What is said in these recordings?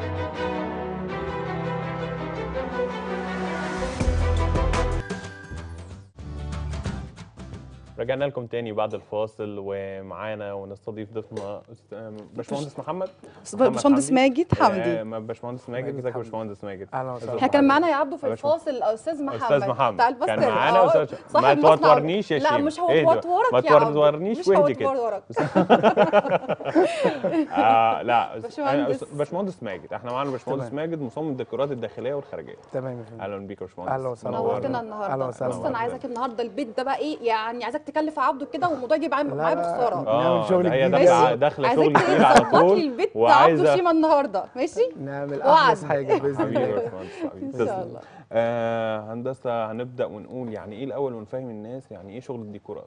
رجعنا لكم تاني بعد الفاصل ومعانا ونستضيف ضيفنا أست- باشمهندس محمد محمد باشمهندس حمدي. ماجد حمدي آه، باشمهندس ماجد ماجد ازيك يا حمدي. باشمهندس ماجد اهلا وسهلا احنا كان معانا يا عبده في يا باشمهندس. الفاصل استاذ محمد استاذ محمد بتاع كان الباستيل معانا آه، استاذ صاحب ما مصنع- توترنيش يا لا شيماء مش هو اهدى. توترك ما يا عبده توترنيش مش واهدي كده هوتورك آه لا أس- باشمهندس. أس- باشمهندس ماجد احنا معانا باشمهندس تمام. ماجد مصمم الديكورات الداخليه والخارجيه تمام يا فندم اهلا بيك يا باشمهندس أهلا وسهلا. نورنا. نورتنا أهلا النهارده وسهلا. بص انا عايزك النهارده البيت ده بقى ايه يعني عايزك تكلف عبده كده والموضوع يجي معايا لا، معايا لا. بخساره اه نعمل شغل ده هي جديد. داخله ماشي. داخله عايزك شغل تقيل على تظبط لي طول البيت بتاع عبده وعايزه شيما النهارده ماشي نعمل وعد. احلى حاجه باذن حبيبي يا الله باشمهندس حبيبي ان شاء تسلم. الله آه هندسه هنبدا ونقول يعني ايه الاول ونفهم الناس يعني ايه شغل الديكورات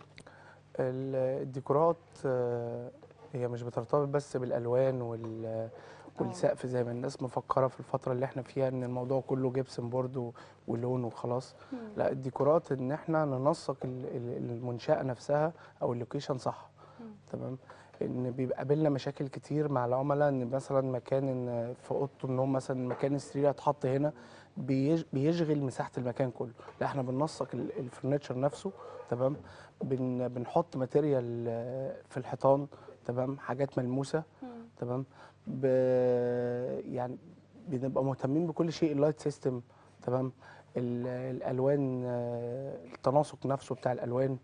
ال- الديكورات آه، هي مش بترتبط بس بالالوان وال والسقف زي ما الناس مفكره في الفتره اللي احنا فيها ان الموضوع كله جبسن بورد و- ولون وخلاص لا الديكورات ان احنا ننسق ال- ال- المنشاه نفسها او اللوكيشن صح تمام ان بيبقى قابلنا مشاكل كتير مع العملاء ان مثلا مكان إن في اوضه النوم مثلا مكان السرير هيتحط هنا بيج- بيشغل مساحه المكان كله لا احنا بننسق ال- الفرنتشر نفسه تمام بن بنحط ماتيريال آه، في الحيطان تمام حاجات ملموسه تمام ب يعني بنبقى مهتمين بكل شيء اللايت سيستم تمام ال- الالوان آه، التناسق نفسه بتاع الالوان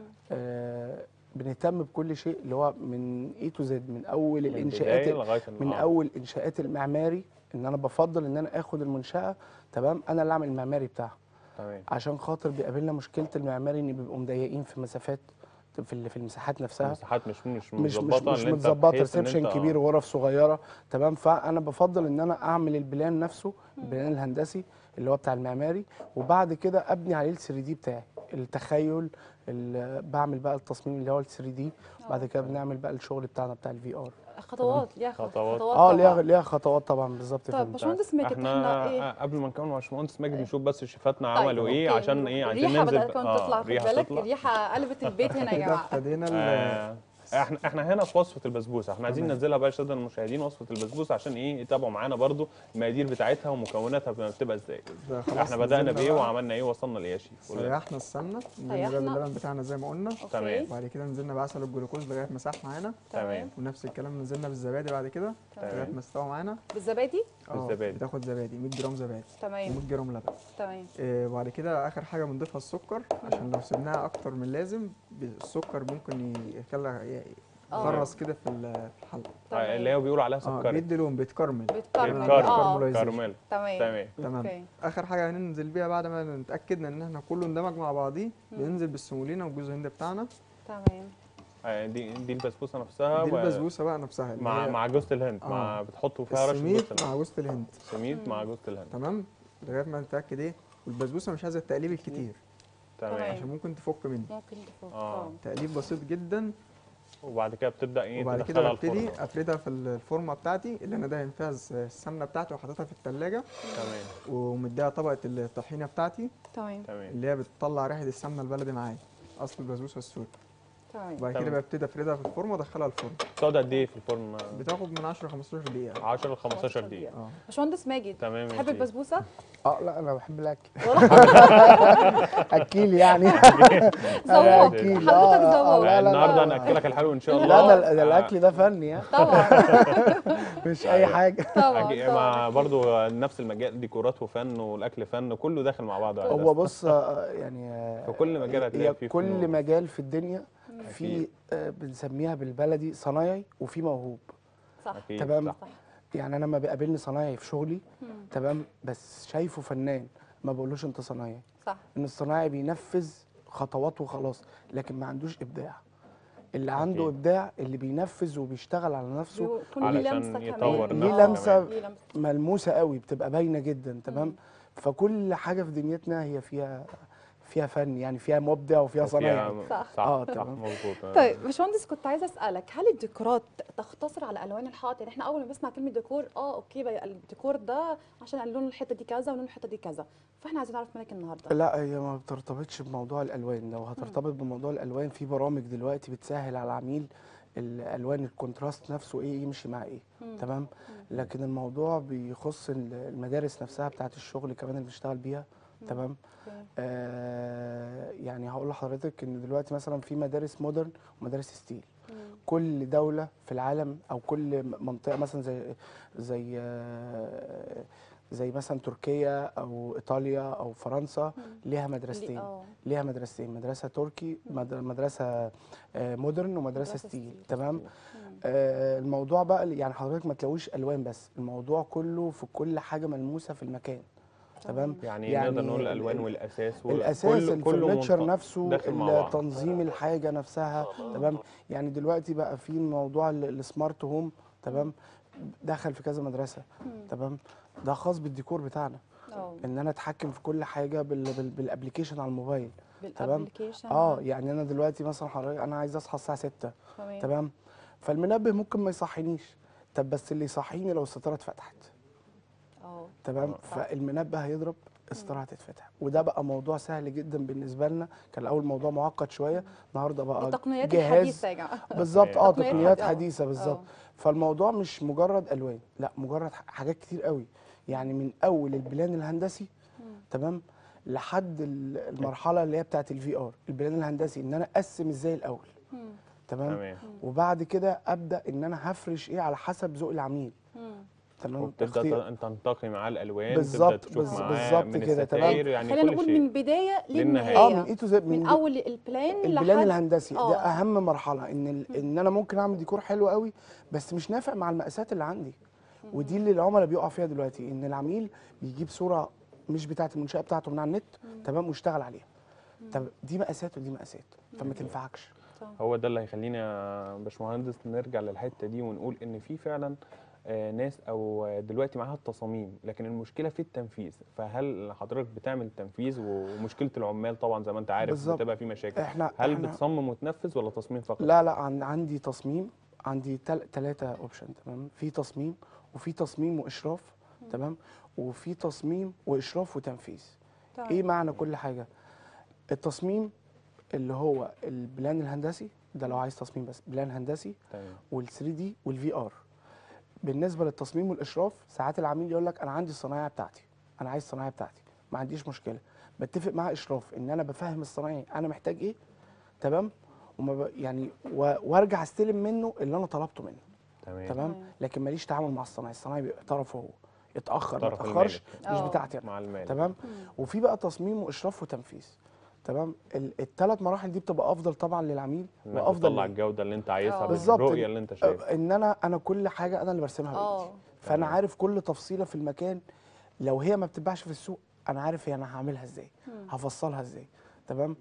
آه، بنهتم بكل شيء اللي هو من اي تو زد من اول من الانشاءات البداية لغايه من آه. اول انشاءات المعماري ان انا بفضل ان انا اخد المنشاه تمام انا اللي اعمل المعماري بتاعها تمام عشان خاطر بيقابلنا مشكله المعماري ان بيبقوا مضيقين في مسافات في ال- في المساحات نفسها مساحات مش مش مش مش مظبطه مش إن أنت متظبطه بحيث إن ريسبشن أنت- آه. كبير وغرف صغيره تمام فانا بفضل ان انا اعمل البلان نفسه البلان الهندسي اللي هو بتاع المعماري وبعد كده ابني عليه ال 3 دي بتاعي التخيل ال- بعمل بقى التصميم اللي هو ال 3 دي بعد كده بنعمل بقى الشغل بتاعنا بتاع الفي ار خطوات ليها خطوات. خطوات اه طبعاً. ليها ليها خطوات طبعا بالظبط يا طيب فندم باشمهندس ماجد احنا احنا ايه آه، قبل ما نكمل مع باشمهندس ماجد نشوف بس شيفاتنا طيب، عملوا ايه أوكي. عشان ايه عايزين الريحه ننزل بدل كانت تطلع خد الريحه بالك تطلع الريحه قلبت البيت هنا يا كده جماعه ابتدينا ال- آه، احنا احنا هنا في وصفه البسبوسه احنا عايزين ننزلها بقى للساده المشاهدين وصفه البسبوسه عشان ايه يتابعوا معانا برضو المقادير بتاعتها ومكوناتها بتبقى ازاي ده خلاص احنا بدانا نزلنا بايه بقى. وعملنا ايه وصلنا لايه يا شيف قول لنا. ريحنا السمنه نزلنا ريحنا. بقى باللبن بتاعنا زي ما قلنا تمام. أوكي. وبعد كده نزلنا بعسل الجلوكوز لغايه ما ساح معانا تمام ونفس الكلام نزلنا بالزبادي بعد كده لغايه ما استوى معانا بالزبادي اه بالزبادي. بتاخد زبادي 100 جرام زبادي تمام و100 جرام لبن تمام إيه وبعد كده اخر حاجه بنضيفها السكر عشان لو سبناها اكتر من لازم ب- السكر ممكن يخلي آه. يغرس كده في ال- في الحلقه آه، اللي هو بيقولوا عليها اه سكري بيدي لون بيتكرمل بتكرمل بيتكرمل. اه كرمل. كراميل تمام تمام تمام اوكي اخر حاجه هننزل بيها بعد ما نتاكدنا ان احنا كله اندمج مع بعضيه بننزل بالسمولينا والجوز الهند بتاعنا تمام آه، دي دي البسبوسه نفسها دي و- البسبوسه بقى نفسها اللي مع هي مع جوز الهند مع آه. بتحطوا فيها رشه السميد جوز مع الهند جوز الهند سميد مع جوز الهند تمام لغايه ما نتاكد ايه والبسبوسه مش عايزه التقليب الكتير تمام. تمام عشان ممكن تفك مني ممكن تفوق آه. اه تقليب بسيط جدا وبعد كده بتبدا ايه وبعد تدخلها كده ببتدي الفرن. افردها في الفورمه بتاعتي اللي انا دهن فيها الس- السمنه بتاعتي وحاططها في التلاجة تمام ومديها طبقه الطحينه بتاعتي تمام تمام اللي هي بتطلع ريحه السمنه البلدي معايا اصل البسبوسه السوري تمام وبعد تمام. كده ببتدي افردها في الفورمه وادخلها الفرن بتقعد قد ايه في الفرن بتاخد من 10 ل 15 دقيقه 10 ل 15 دقيقه اه باشمهندس ماجد تمام تحب ماشي. البسبوسه؟ اه لا انا بحب الاكل والله اكيل يعني ذواق أكيد. حضرتك آه، آه، ذواق لا، لا، النهارده لا. هناكلك الحلو ان شاء الله لا ده, ده آه، الاكل ده فن يعني طبعا مش اي حاجه طبعا أكيد- طبعا مع برضو نفس المجال ديكورات وفن والاكل فن كله داخل مع بعض يا هو هندسة. بص آه، يعني آه، في كل مجال هتلاقي هي فيه كل فنون. مجال في الدنيا في أكيد. آه، بنسميها بالبلدي صنايعي وفي موهوب صح أكيد، تمام. صح. يعني انا لما بيقابلني صنايعي في شغلي تمام بس شايفه فنان ما بقولوش انت صنايعي صح ان الصنايعي بينفذ خطوات وخلاص لكن ما عندوش ابداع اللي عنده أكيد. ابداع اللي بينفذ وبيشتغل على نفسه بيكون ليه علشان لمسه يطور كمان ليه نفسه لمسه كمان. ليه لمسه ملموسه قوي بتبقى باينه جدا تمام فكل حاجه في دنيتنا هي فيها فيها فن يعني فيها مبدع وفيها صنايعي وفيها- صح. صح آه، صح تمام. مظبوط طيب باشمهندس كنت عايزه اسالك هل الديكورات تختصر على الوان الحائط يعني احنا اول ما بنسمع كلمه ديكور اه اوكي بقى الديكور ده عشان لون الحته دي كذا ولون الحته دي كذا فاحنا عايزين نعرف منك النهارده لا هي ما بترتبطش بموضوع الالوان لو هترتبط بموضوع الالوان في برامج دلوقتي بتسهل على العميل الالوان الكونتراست نفسه ايه يمشي مع ايه تمام لكن الموضوع بيخص ال- المدارس نفسها بتاعت الشغل كمان اللي بنشتغل بيها تمام أوكي. آه يعني هقول لحضرتك ان دلوقتي مثلا في مدارس مودرن ومدارس ستيل مم. كل دولة في العالم أو كل منطقة مثلا زي زي آه، زي مثلا تركيا أو إيطاليا أو فرنسا ليها مدرستين اه ليها مدرستين مدرسة تركي مد- مدرسة آه، مودرن ومدرسة مدرسة ستيل ستيل. تمام مم. آه، الموضوع بقى اللي- يعني حضرتك ما تلاقوش ألوان بس الموضوع كله في كل حاجة ملموسة في المكان تمام يعني, يعني نقدر نقول ال- الالوان ال- والاساس وال- الاساس كله- كله الفرنتشر منط- نفسه داخل مع بعض. تنظيم الحاجه نفسها تمام يعني دلوقتي بقى في موضوع ال- السمارت هوم تمام دخل في كذا مدرسه تمام ده خاص بالديكور بتاعنا اه ان انا اتحكم في كل حاجه بال بال بالابلكيشن على الموبايل تمام بالابلكيشن اه يعني انا دلوقتي مثلا حضرتك انا عايز اصحى الساعه 6 تمام تمام فالمنبه ممكن ما يصحينيش طب بس اللي يصحيني لو الستاره اتفتحت اه تمام آه. فالمنبه هيضرب الستاره هتتفتح وده بقى موضوع سهل جدا بالنسبه لنا كان الاول موضوع معقد شويه النهارده بقى التقنيات جهاز الحديثه يا جماعه بالظبط اه تقنيات تقنيات حديثة. حديثه بالظبط آه. فالموضوع مش مجرد الوان لا مجرد ح- حاجات كتير قوي يعني من اول البلان الهندسي تمام لحد ال- المرحله اللي هي بتاعت الفي ار البلان الهندسي ان انا اقسم ازاي الاول مم. تمام تمام وبعد كده ابدا ان انا هفرش ايه على حسب ذوق العميل مم. تمام وبتبدا اختيار- ت- تنتقي معاه الالوان بالظبط، تبدا تشوف بالظ- معاه بالظبط من كده، تمام. الستاير يعني خلينا كل نقول شيء من البدايه للنهاية. اه للنهايه من اي تو زد من من اول البلان البلان لحد الهندسي آه. ده اهم مرحله ان ال... ان انا ممكن اعمل ديكور حلو قوي بس مش نافع مع المقاسات اللي عندي ودي اللي العملاء بيقعوا فيها دلوقتي ان العميل بيجيب صوره مش بتاعه المنشاه بتاعته من على النت تمام ويشتغل عليها طب دي مقاسات ودي مقاسات فما تنفعكش صح. هو ده اللي هيخلينا يا باشمهندس نرجع للحته دي ونقول ان في فعلا آه، ناس او آه، دلوقتي معاها التصاميم لكن المشكله في التنفيذ فهل حضرتك بتعمل تنفيذ ومشكله العمال طبعا زي ما انت عارف بالظبط. بتبقى في مشاكل احنا هل احنا بتصمم وتنفذ ولا تصميم فقط لا لا عن عندي تصميم عندي ثلاثة اوبشن تمام في تصميم وفي تصميم واشراف تمام وفي تصميم واشراف وتنفيذ تمام. ايه معنى كل حاجه التصميم اللي هو البلان الهندسي ده لو عايز تصميم بس بلان هندسي تمام وال3 دي والفي ار بالنسبه للتصميم والاشراف ساعات العميل يقول لك انا عندي الصنايعيه بتاعتي انا عايز الصنايعيه بتاعتي ما عنديش مشكله بتفق مع اشراف ان انا بفهم الصنايعي انا محتاج ايه تمام وما ب... يعني و... وارجع استلم منه اللي انا طلبته منه تمام تمام تمام. لكن ماليش تعامل مع الصنايعي الصنايعي بيبقى طرفه هو اتاخر ما طرف اتاخرش المالك. مش آه. بتاعتي أنا. مع المال تمام وفي بقى تصميم واشراف وتنفيذ تمام الثلاث مراحل دي بتبقى افضل طبعا للعميل انك وافضل تطلع ليا. الجوده اللي انت عايزها آه. بالظبط. بالرؤيه اللي انت شايفها ان انا انا كل حاجه انا اللي برسمها اه بايدي فانا تمام. عارف كل تفصيله في المكان لو هي ما بتتباعش في السوق انا عارف هي انا هعملها ازاي هفصلها ازاي تمام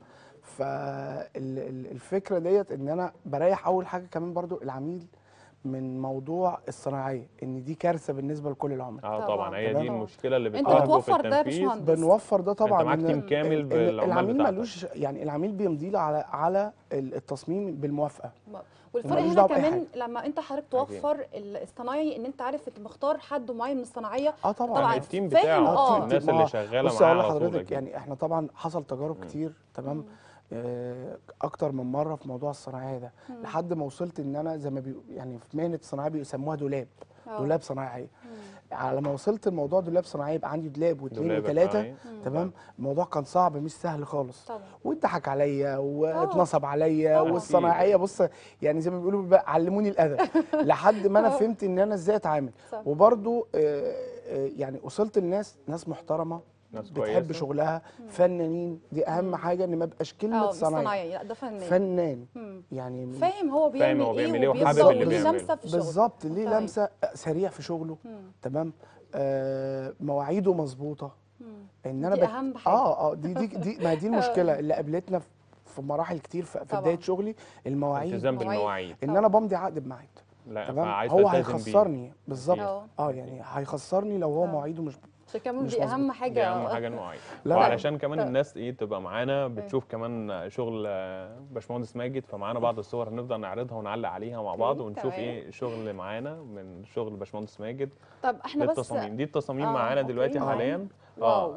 فالفكره ديت ان انا بريح اول حاجه كمان برضو العميل من موضوع الصناعيه ان دي كارثه بالنسبه لكل العملاء اه طبعاً. طبعا هي دي تمام. المشكله اللي انت بتواجهه في بتوفر ده يا التنفيذ باشمهندس بنوفر ده طبعا انت معاك إن- تيم كامل ال- ال- بالعمال العميل بتاعتك. ملوش يعني العميل بيمضي له على على التصميم بالموافقه والفرق ومالوش هنا دعوة بأي كمان لما انت حضرتك توفر الصنايعي ان انت عارف انت مختار حد معين من الصناعيه اه طبعا طبعاً. التيم فاهم، بتاعه آه. الناس التيم، اللي آه. شغاله بص معاه اقول على طول لحضرتك أكيد. يعني احنا طبعا حصل تجارب كتير تمام آه، اكتر من مره في موضوع الصناعيه ده لحد ما وصلت ان انا زي ما بي يعني في مهنه الصناعيه بيسموها دولاب آه. دولاب صناعيه على ما وصلت الموضوع دولاب صناعيه يبقى عندي دولاب واثنين دولاب وثلاثه صناعي. تمام الموضوع كان صعب مش سهل خالص طبعا واتضحك عليا واتنصب عليا طبعاً. والصناعيه بص يعني زي ما بيقولوا بقى علموني الاذى لحد ما انا آه. فهمت ان انا ازاي اتعامل صح. وبرضو آه، آه، يعني وصلت لناس ناس محترمه ناس بتحب كويسة. شغلها فنانين دي اهم حاجه ان ما ابقاش كلمه اه صنايعي صنايعي لا ده فنان فنان مم. يعني فاهم هو بيعمل هو بيعمل ايه إيه وحابب وبيوصل اللي وليه بيعمله. لمسه في شغله بالظبط ليه تمام. لمسه سريع في شغله مم. تمام آه مواعيده مظبوطه مم. ان انا دي بت- أهم حاجة. اه اه دي دي دي ما دي المشكله اللي قابلتنا في- في مراحل كتير في, في طبعاً. بدايه شغلي المواعيد التزام مواعيد. بالمواعيد ان انا بمضي عقد بميعاد لا تمام فعايز هو تلتزم بيه. هيخسرني بالظبط اه. اه يعني هيخسرني لو هو اه. مواعيده مش عشان كمان مش دي اهم مظبوط. حاجه دي اهم حاجه المواعيد لا. وعلشان كمان طب. الناس ايه تبقى معانا بتشوف كمان شغل آه، باشمهندس ماجد فمعانا بعض الصور هنفضل نعرضها ونعلق عليها مع بعض اوكي، ونشوف تمام. ايه شغل معانا من شغل باشمهندس ماجد طب احنا بس للتصاميم دي التصاميم آه، معانا أوكي، دلوقتي معانا. حاليا واو. اه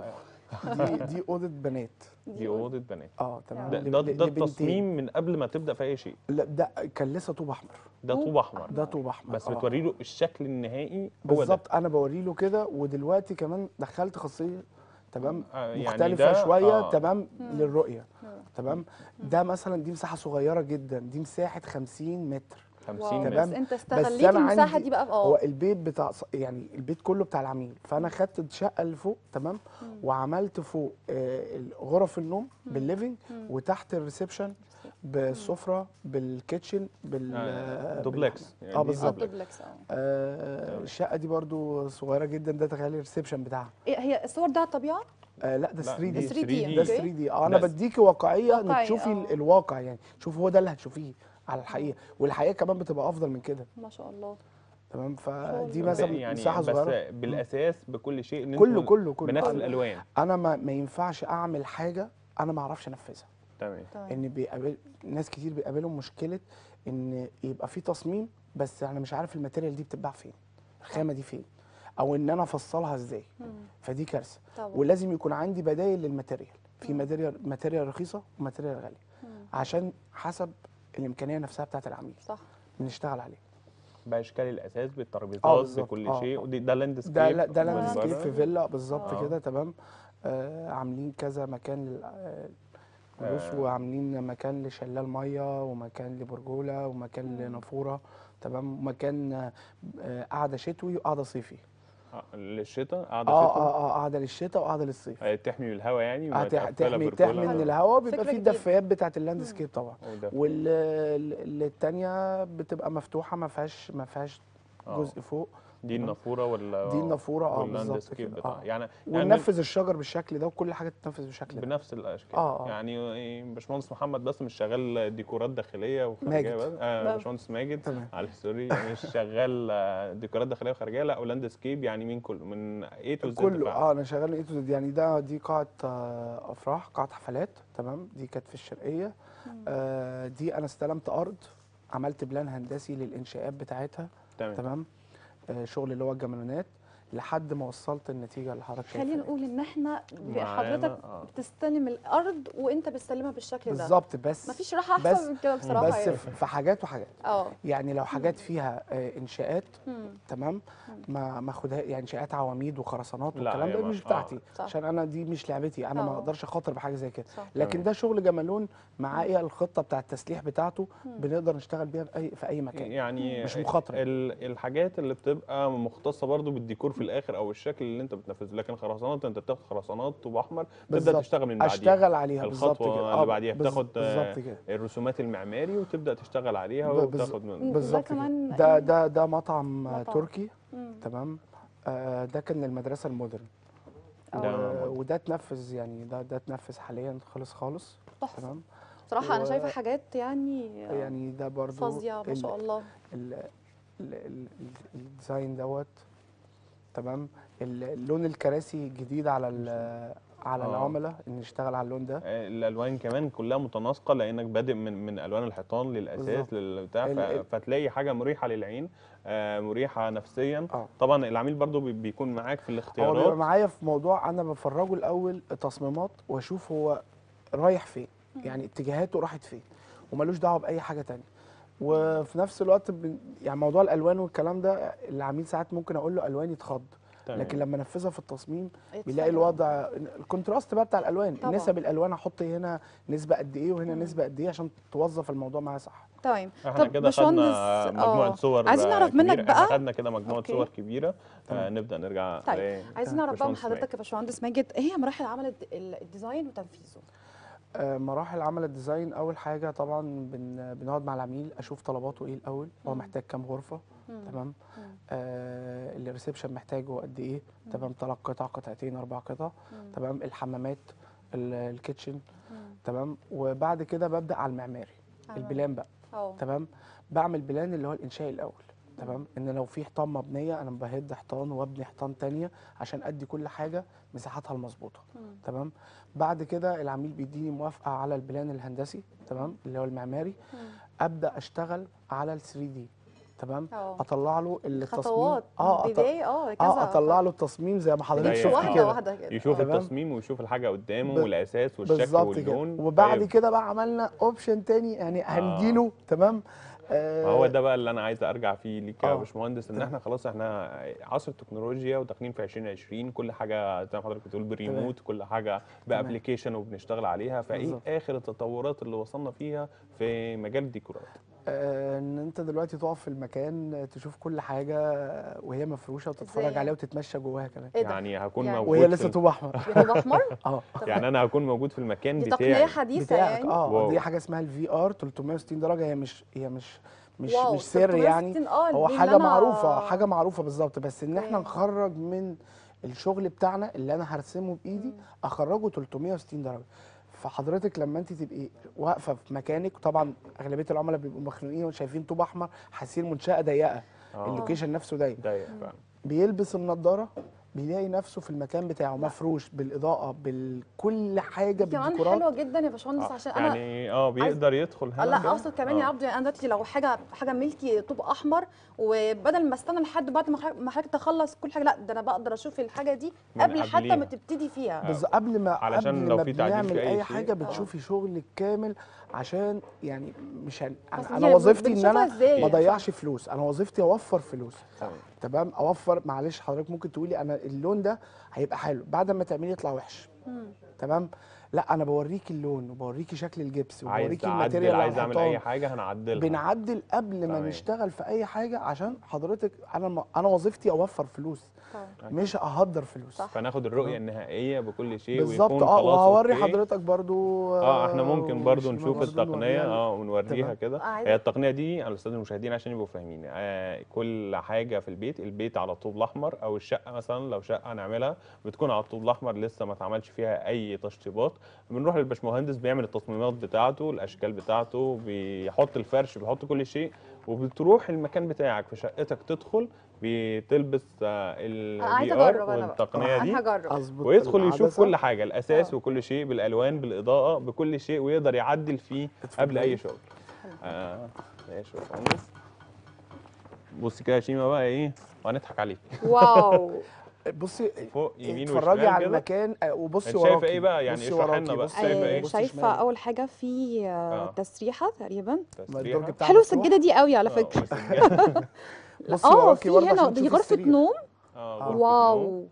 دي دي اوضه بنات دي اوضه بنات اه تمام ده ل- ده, ل- ده لبنتين. التصميم من قبل ما تبدا في اي شيء لا ده كان لسه طوب احمر ده طوب احمر ده طوب احمر بس آه. بتوري له الشكل النهائي هو ده بالظبط انا بوري له كده ودلوقتي كمان دخلت خاصيه تمام آه، يعني مختلفه ده- شويه آه. تمام للرؤيه تمام ده مثلا دي مساحه صغيره جدا دي مساحه 50 متر 50 تمام. بس متر انت بس استغليت أنا المساحه عندي- دي بقى هو اه البيت بتاع ص- يعني البيت كله بتاع العميل فانا خدت الشقه اللي فوق تمام وعملت فوق آه، غرف النوم بالليفنج وتحت الريسبشن بالسفره بالكيتشن بال آه، آه، دوبلكس بال- يعني اه دي بالظبط دوبلكس. دوبلكس اه آه الشقه دي برضو صغيره جدا ده تخيل الريسبشن بتاعها إيه هي الصور ده على الطبيعه آه لا ده لا، 3 دي دي 3D ده أوكي. 3 دي اه انا بس. بديكي واقعيه انك واقعي، تشوفي آه. الواقع يعني شوف هو ده اللي هتشوفيه على الحقيقه والحقيقه كمان بتبقى افضل من كده ما شاء الله تمام فدي الله. مثلا يعني مساحه بس صغيره بالاساس بكل شيء ان كله انتوا كله كله بنفس آه. الالوان انا ما, ما ينفعش اعمل حاجه انا ما اعرفش انفذها تمام تمام ان بيقابل ناس كتير بيقابلهم مشكله ان يبقى في تصميم بس انا مش عارف الماتيريال دي بتتباع فين الخامه دي فين او ان انا افصلها ازاي فدي كارثه طبعا ولازم يكون عندي بدايل للماتيريال في ماتيريال ماتيريال رخيصه وماتيريال غاليه عشان حسب الامكانيه نفسها بتاعت العميل صح بنشتغل عليه باشكال الاساس بالترابيزات آه، بالظبط. بكل آه، شيء آه. ودي ده لاندسكيب ده لا ده من لاندسكيب بره. في فيلا بالظبط آه. كده تمام آه عاملين كذا مكان لل آه، جلوس آه. وعاملين مكان لشلال ميه ومكان لبرجوله ومكان لنافوره تمام ومكان آه، آه، قعده شتوي وقعده صيفي آه، للشتاء قاعده اه شتاء اه اه قعده للشتاء وقعده للصيف آه، تحمي من الهواء يعني هت- متقفلة تحمي برجولة. تحمي من الهواء بيبقى فكرة فيه جديدة. الدفايات بتاعت اللاندسكيب طبعا وده- والتانية بتبقى مفتوحه ما فيهاش ما فيهاش آه. جزء فوق دي النافوره ولا دي النافورة، اه، واللاندسكيب بالظبط كده، بتاع آه. يعني يعني وننفذ الشجر بالشكل ده وكل حاجه تتنفذ بالشكل ده بنفس الاشكال آه، آه. يعني إيه، باشمهندس محمد بس مش شغال ديكورات داخليه وخارجيه ماجد. بس آه لا. باشمهندس ماجد تمام. معلش سوري مش شغال آه، ديكورات داخليه وخارجيه لا ولاندسكيب يعني من كل من اي تو زد كله اه انا شغال اي تو زد يعني ده دي قاعه آه افراح قاعه حفلات تمام دي كانت في الشرقيه آه دي انا استلمت ارض عملت بلان هندسي للانشاءات بتاعتها تمام تمام آه شغل اللي هو الجمالونات لحد ما وصلت النتيجه اللي حضرتك خلينا شايفها نقول ان احنا معانا، حضرتك آه. بتستلم الارض وانت بتستلمها بالشكل ده بالظبط بس مفيش راحه بس- احسن من كده بصراحه بس يعني في في حاجات وحاجات اه يعني لو حاجات فيها آه انشاءات مم. تمام ما ما اخدها يعني انشاءات عواميد وخرسانات لا، والكلام هي ده ما- مش آه. بتاعتي صح. عشان انا دي مش لعبتي انا ما آه. اقدرش اخاطر بحاجه زي كده صح لكن تمام. ده شغل جمالون معايا الخطه بتاع التسليح بتاعته بنقدر نشتغل بيها في اي في اي مكان يعني مش مخاطرة. ال- الحاجات اللي بتبقى مختصه برضو بالديكور في الاخر او الشكل اللي انت بتنفذه لكن خرسانات انت بتاخد خرسانات طوب احمر تبدا بالظبط. تشتغل من بعديها اشتغل عليها بالظبط الخطوه كده اللي آه، بعديها بز- بتاخد آه، بالظبط كده الرسومات المعماري وتبدا تشتغل عليها ب- بز- وتاخد من بالظبط كده كمان ده إيه؟ ده ده مطعم, آه، مطعم. تركي مم. تمام آه ده كان المدرسه المودرن ده و- وده اتنفذ يعني ده ده اتنفذ حاليا خلص خالص تحفه تمام بصراحه انا و- شايفه حاجات يعني يعني ده برضو فظيعه ما ال- شاء الله ال- ال- ال- الديزاين دوت تمام ال- اللون الكراسي جديد على ال- على آه. العملاء ان نشتغل على اللون ده آه، الالوان كمان كلها متناسقه لانك بادئ من من الوان الحيطان للاساس بالظبط. للبتاع ال- ف- ال- فتلاقي حاجه مريحه للعين آه، مريحه نفسيا اه طبعا العميل برضو بي- بيكون معاك في هو بيبقى الاختيارات معايا في موضوع انا بفرجه الاول تصميمات واشوف هو رايح فين يعني اتجاهاته راحت فين وملوش دعوه باي حاجه تانية وفي نفس الوقت بن- يعني موضوع الالوان والكلام ده العميل ساعات ممكن اقول له الوان يتخض تمام. لكن لما انفذها في التصميم يتفرج. بيلاقي الوضع الكونتراست بقى بتاع الالوان طبعاً. نسب الالوان احط هنا نسبه قد ايه وهنا نسبه قد ايه عشان توظف الموضوع معايا صح تمام احنا طب كده باشمهندس، خدنا مجموعه آه. صور عايزين آه، نعرف منك كبيرة. احنا بقى- خدنا كده مجموعه أوكي. صور كبيره آه نبدا نرجع طيب ل- عايزين نعرف بقى من باشمهندس حضرتك ماجد. يا باشمهندس ماجد ايه هي مراحل عمل الد- ال- الديزاين وتنفيذه آه، مراحل عمل الديزاين اول حاجه طبعا بن بنقعد مع العميل اشوف طلباته ايه الاول هو مم. محتاج كام غرفه مم. تمام مم. آه الريسبشن محتاجه قد ايه تمام ثلاث قطع قطعتين اربع قطع مم. تمام الحمامات ال- الكيتشن مم. تمام وبعد كده ببدا على المعماري على البلان بقى اه تمام بعمل بلان اللي هو الانشاء الاول تمام ان لو في حيطان مبنيه انا بهد حيطان وابني حيطان تانية عشان ادي كل حاجه مساحتها المظبوطه مم. تمام بعد كده العميل بيديني موافقه على البلان الهندسي تمام اللي هو المعماري مم. ابدا اشتغل على ال 3 دي تمام اه اطلع له التصميم خطوات اه أط- بدايه اه كذا اه اطلع له التصميم زي ما حضرتك بداية. شفت واحده كده واحده كده يشوف تمام. التصميم ويشوف الحاجه قدامه ب- والاساس والشكل بالظبط كده واللون وبعد طيب. كده بقى عملنا اوبشن تاني يعني هنجيله تمام آه ما هو ده بقى اللي انا عايز ارجع فيه ليك يا آه. باشمهندس ان تمام. احنا خلاص احنا عصر التكنولوجيا وداخلين في 2020 كل حاجه زي ما حضرتك بتقول بريموت كل حاجه بابلكيشن وبنشتغل عليها فايه بالظبط. اخر التطورات اللي وصلنا فيها في مجال الديكورات آه، ان انت دلوقتي تقف في المكان آه، تشوف كل حاجه آه، وهي مفروشه وتتفرج إزاي؟ عليها وتتمشى جواها كمان ايه ده يعني هكون يعني- موجود وهي في لسه ال- طوب احمر بيبقى احمر اه طب يعني انا هكون موجود في المكان دي بتاعي تقنيه حديثه بتاعك يعني اه واو. دي حاجه اسمها الفي ار 360 درجه هي مش هي مش مش واو، مش سر يعني 360 اه هو دي اللي حاجه أنا- معروفه حاجه معروفه بالظبط بس ان احنا أوكي. نخرج من الشغل بتاعنا اللي انا هرسمه بايدي مم. اخرجه 360 درجه فحضرتك لما انت تبقي واقفه في مكانك طبعا اغلبيه العملاء بيبقوا مخنوقين وشايفين طوب احمر حاسين منشاه ضيقه آه. اللوكيشن نفسه ضيق ضيق فعلا بيلبس النضاره بيلاقي نفسه في المكان بتاعه مفروش بالاضاءه بكل حاجه دي كمان بالديكورات حلوه جدا يا باشمهندس آه، عشان انا يعني اه بيقدر يدخل هنا لا كده. اقصد كمان يا آه. عبد يعني انا دلوقتي لو حاجه حاجه ملكي طوب احمر وبدل ما استنى لحد بعد ما حضرتك- ما حضرتك تخلص كل حاجه لا ده انا بقدر اشوف الحاجه دي من قبل حتى قبليها. ما تبتدي فيها بس قبل ما علشان قبل لو ما في تعديل بنعمل في أي اي شيء. حاجه آه. بتشوفي شغل كامل عشان يعني مش هن... بس انا, أنا يعني وظيفتي ان بنشوفها انا إزاي؟ ما اضيعش فلوس انا وظيفتي اوفر فلوس تمام. تمام اوفر معلش حضرتك ممكن تقولي انا اللون ده هيبقى حلو بعد ما تعملي يطلع وحش مم. تمام لا انا بوريكي اللون وبوريكي شكل الجبس عايز وبوريكي اعدل الماتيريال اللي عايز اعمل اي هنحطها حاجه هنعدلها بنعدل قبل ما تمام. نشتغل في اي حاجه عشان حضرتك انا ما انا وظيفتي اوفر فلوس طبعا. مش اهدر فلوس صح. فناخد الرؤيه النهائيه بكل شيء بالظبط ويكون اه خلاص وهوري أوكي. حضرتك برضو اه احنا ممكن برضو وشيماء نشوف برضو التقنيه نوريها اه ونوريها تمام. كده عايزة- هي التقنيه دي على الاستاذ المشاهدين عشان يبقوا فاهمين آه كل حاجه في البيت البيت على الطوب الاحمر او الشقه مثلا لو شقه هنعملها بتكون على الطوب الاحمر لسه ما اتعملش فيها اي تشطيبات بنروح للباشمهندس بيعمل التصميمات بتاعته الاشكال بتاعته بيحط الفرش بيحط كل شيء وبتروح المكان بتاعك في شقتك تدخل بتلبس آه انا عايزه الفي ار اجرب انا بقى والتقنيه دي انا هجرب اظبط ويدخل يشوف العدسة. كل حاجه الاساس آه. وكل شيء بالالوان بالاضاءه بكل شيء ويقدر يعدل فيه قبل اي شغل آه ماشي يا باشمهندس بص كده يا شيماء بقى ايه وهنضحك عليك واو بصي فوق يمين اتفرجي وشمال على كده المكان آه، وبصي انت وراكي شايفه ايه بقى؟ يعني بصي اشرح وراكي، لنا بقى. بصي- شايفة ايه؟ آه، بصي شايفه شمال. اول حاجه في آه، آه. تسريحه تقريبا الدرج تسريحة. بتاع حلو مفتوح. السجاده دي قوي على آه، فكره وسجادة. بصي اه وراكي في برضه هنا عشان دي تشوفي غرفه السرير. نوم اه غرفة نوم. واو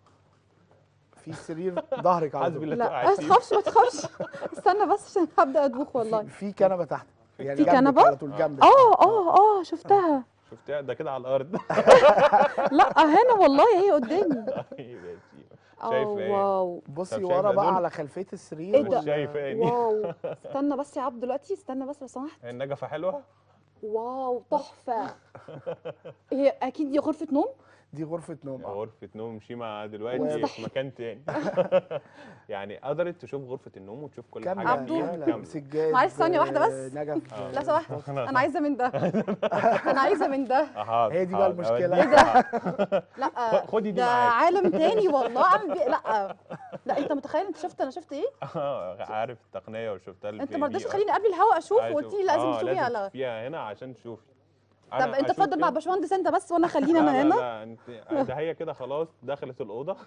في سرير ظهرك على حسبي طول. الله لا تقع ما فيه. تخافش ما تخافش استنى بس عشان هبدا ادوخ والله في- في كنبه تحت يعني في جنبك كنبة؟ على طول جنبك اه اه اه شفتها شفتها ده كده على الارض لا هنا والله هي قدامي طيب يا شيماء. اه شايفه ايه؟ واو بصي طب ورا شايفة بقى دول؟ على خلفيه السرير إيه ده؟ وال- شايفه ايه واو استنى بس يا عبد دلوقتي استنى بس لو سمحت النجفه حلوه واو تحفه هي اكيد دي غرفه نوم دي غرفه نوم اه غرفة نوم شيما دلوقتي ومستح- في مكان تاني يعني قدرت تشوف غرفة النوم وتشوف كل كامله حاجة عبدو. فيها كامله كاملة. سجاد معلش ثانية واحدة بس. آه، نجف آه. لا سمحت خلاص. انا عايزه من ده انا عايزه من ده أها، هي دي بقى حاضر. المشكلة. أوديك. آه. لا خدي دي ده معاك. عالم تاني والله اعمل بيه لا لا انت متخيل انت شفت انا شفت ايه آه، عارف التقنية وشفتها اللي انت في ما رضيتش VR. تخليني قبل الهوا اشوف عايز وقلت لي أشوف. لازم آه، تشوفي على تشوفيها هنا عشان تشوفي طب أنا انت أشوف اتفضل مع كده. باشمهندس انت بس وانا خليني لا انا لا هنا لا انت ده هي كده خلاص دخلت الأوضة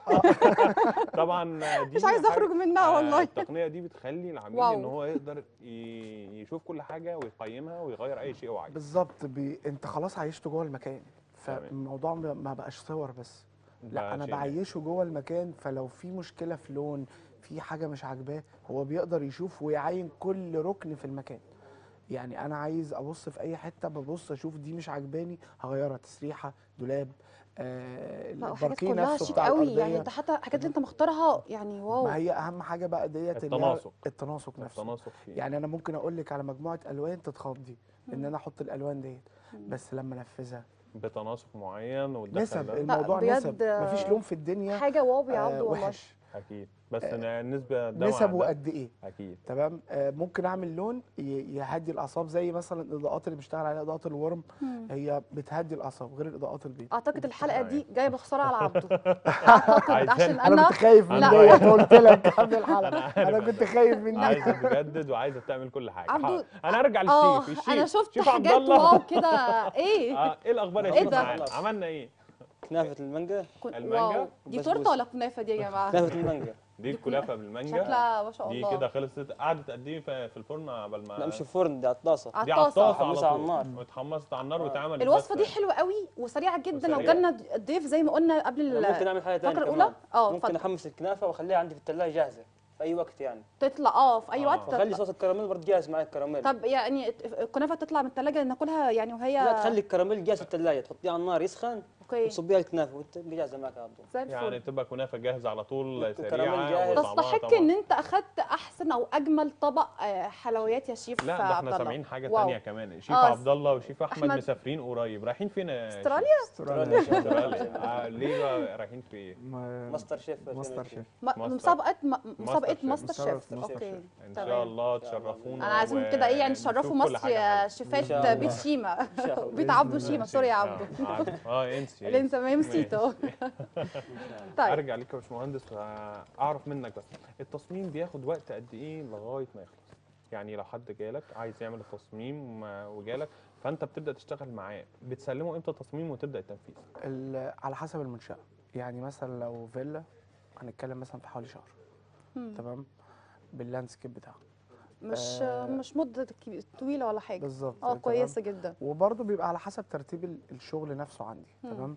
طبعا دي مش عايزه حاجة- اخرج منها آه، والله التقنية دي بتخلي العميل واو. ان هو يقدر ي- يشوف كل حاجة ويقيمها ويغير اي شيء هو عايزه بالظبط بي... انت خلاص عايشته جوه المكان تمام. فالموضوع ما ما بقاش صور بس لا ده انا شيء بعيشه جوه المكان فلو في مشكله في لون في حاجه مش عاجباه هو بيقدر يشوف ويعين كل ركن في المكان يعني انا عايز ابص في اي حته ببص اشوف دي مش عاجباني هغيرها تسريحه دولاب آه لا وحاجات الباركيه كلها نفسه شيك بتاع قوي الارضيه يعني انت حتى الحاجات اللي انت مختارها يعني واو ما هي اهم حاجه بقى ديت اللي هي التناسق. التناسق نفسه التناسق فيه يعني انا ممكن اقول لك على مجموعه الوان تتخضي ان انا احط الالوان ديت بس لما انفذها بتناسق معين وتدخل نسب ده. الموضوع بجد، نسب مفيش لون في الدنيا حاجه واو يا آه، عبد والله وحش اكيد بس النسبه ده مع نسبه ده قد ايه اكيد تمام آه ممكن اعمل لون ي- يهدي الاعصاب زي مثلا الاضاءات اللي بيشتغل عليها اضاءات الورم هي بتهدي الاعصاب غير الاضاءات البيضاء اعتقد الحلقه دي جايبه خساره على عبده اعتقد عايزين- عشان انا انا كنت خايف من لا. ديت قلت لك قبل الحلقه أنا عارف. انا كنت خايف من دي عايزه تجدد وعايزه تعمل كل حاجه عبدو- حاضر. انا ارجع اه للشيف الشيف انا شفت شيف عبد حاجات الله. واو كده ايه اه ايه الاخبار يا إيه شيف ده؟ معانا عملنا ايه كنافة المانجا كن- المانجا واو دي وبسبوسة. تورته ولا كنافه دي يا جماعه كنافة المانجا دي الكنافه بالمانجا شكلها ما شاء دي الله كده خلصت قعدت قد ايه في في الفرن قبل ما لا مش في الفرن دي على الطاسة على دي على الطاسه الطاسه على محمصة على طول النار. واتحمصت على النار واتعملت الوصفه بس. دي حلوه قوي وسريعه جدا لو وسريعة. جالنا ضيف زي ما قلنا قبل ال- أنا ممكن أعمل حاجة تانية الفقره كمان الاولى اه ممكن اتفضل أحمص الكنافة وأخليها عندي في الثلاجة جاهزة في أي وقت يعني تطلع اه في اي آه. وقت وأخلي صوص الكراميل برضه جاهز معايا الكراميل طب يعني الكنافه تطلع من الثلاجه ناكلها يعني وهي لا تخلي الكراميل جاهز في الثلاجة تحطيه على النار يسخن اوكي وتصبيها الكنافة وتبقى جاهزة معاك يا عبدو زي الفل يعني تبقى كنافه جاهزه على طول والكراميل سريعه جاهز. وطعمها تستحق طبعاً. ان انت اخدت احسن او اجمل طبق آه، حلويات يا شيف لا ده عبد احنا الله. سامعين حاجه واو. تانية كمان شيف آه، عبد الله وشيف احمد, أحمد. مسافرين قريب رايحين فين يا شيف؟ استراليا استراليا استراليا آه ليه بقى رايحين في ايه ما- ماستر شيف ماستر 2020. شيف م- ماستر. مسابقه م- مسابقه شيف. ماستر مسابقة شيف ماستر اوكي شيف. ان تمام. شاء الله تشرفونا انا عايزهم كده ايه يعني ونشوف تشرفوا كل مصر حاجة يا معاكم. إن شيفات شاء بيت الله. شيما شاء الله. بيت عبده بإذن شيما الله. سوري يا آه، عبده عبده. اه انسي اللي انت ما ماشي. نسيته طيب ارجع ليك يا باشمهندس آه، اعرف منك بس التصميم بياخد وقت قد ايه لغايه ما يخلص يعني لو حد جالك عايز يعمل التصميم آه، وجالك فانت بتبدا تشتغل معاه بتسلمه امتى التصميم وتبدا التنفيذ ال- على حسب المنشأة يعني مثلا لو فيلا هنتكلم مثلا في حوالي شهر مم. تمام باللاندسكيب بتاعها مش آه. مش مده كبي- طويله ولا حاجه بالظبط اه تمام؟ كويسه جدا وبرضه بيبقى على حسب ترتيب ال- الشغل نفسه عندي مم. تمام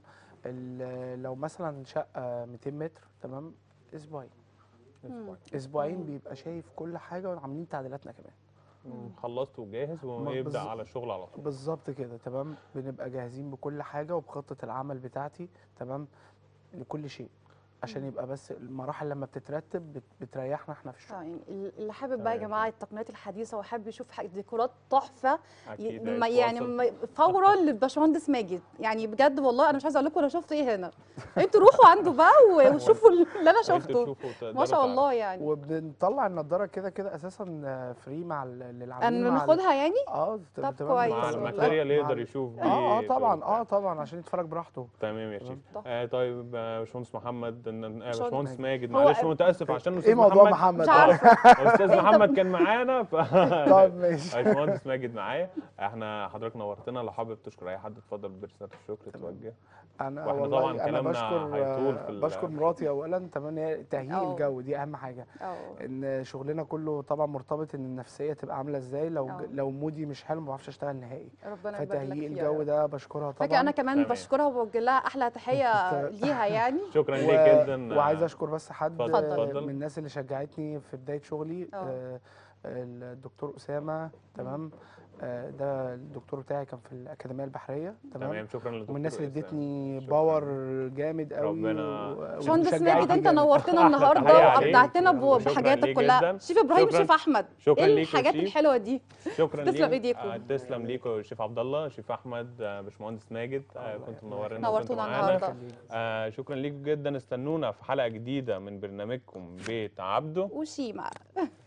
ال- لو مثلا شقه 200 متر تمام اسبوعين أسبوعين. اسبوعين مم. بيبقى شايف كل حاجه وعاملين تعديلاتنا كمان مم، خلصت وجاهز ما ويبدا بالظبط. على الشغل على طول بالظبط كده تمام بنبقى جاهزين بكل حاجه وبخطه العمل بتاعتي تمام لكل شيء عشان يبقى بس المراحل لما بتترتب بت- بتريحنا احنا في الشغل اه يعني اللي حابب بقى يا تمام. جماعه التقنيات الحديثه وحابب يشوف حاجة ديكورات تحفه ي- اكيد ما- يعني هيتواصل. ما- فورا للباشمهندس ماجد يعني بجد والله انا مش عايزه اقول لكم انا شفت ايه هنا انتوا روحوا عنده بقى و- وشوفوا اللي انا وانتوا شفته تشوفوا وتقدروا ما شاء تعرفوا. الله يعني وبنطلع النضاره كده كده اساسا فري مع ال- للعاملين انا مع ال- بناخدها يعني اه طب تمام كويس مع بتطلع- والله. الماتيريال مع يقدر ال- يشوف بيه اه اه في طبعا البتاع. اه طبعا عشان يتفرج براحته تمام يا شيف تحفة. آه طيب آه، باشمهندس محمد إن- آه، باشمهندس باشمهندس ماجد هو معلش أب- متاسف عشان ايه استاذ موضوع محمد محمد مش ده؟ عارفه استاذ محمد كان معانا ف طيب ماشي باشمهندس ماجد معايا احنا حضرتك نورتنا لو حابب تشكر اي حد اتفضل برساله الشكر تمام. توجه انا واحنا والله طبعاً انا كلامنا بشكر هيطول في ال- بشكر مراتي اولا تمام تهيئ أه. الجو دي اهم حاجه اه ان شغلنا كله طبعا مرتبط ان النفسيه تبقى عامله ازاي لو أه. لو مودي مش حلو ما بعرفش اشتغل نهائي ربنا يبارك لك فتهيئ فيها الجو يا رب. ده بشكرها طبعا فاكر انا كمان تمام. بشكرها وبوجه لها احلى تحيه ليها يعني شكرا و... ليك جدا وعايز اشكر بس حد اتفضل، آه، اتفضل. من الناس اللي شجعتني في بدايه شغلي اه. آه، الدكتور اسامه تمام آه، ده الدكتور بتاعي كان في الاكاديميه البحريه تمام تمام شكرا للدكتور ومن الناس اللي إسلام. ادتني شكراً. باور جامد قوي ربنا- و- باشمهندس وشجعتني ماجد انت جامد. نورتنا النهارده تحية عليك. وابدعتنا ب- شكراً بحاجاتك ليك كلها جداً. شيف ابراهيم شكراً. وشيف احمد شكرا ايه ليك الحاجات وشيف. الحلوه دي شكرا تسلم ليك. إيديكم. آه، تسلم ليكم شيف عبد الله شيف احمد آه، باشمهندس ماجد آه، كنتوا منورينا وكنتوا نورتونا معانا. النهارده آه شكرا ليكم جدا استنونا في حلقه جديده من برنامجكم بيت عبده وشيما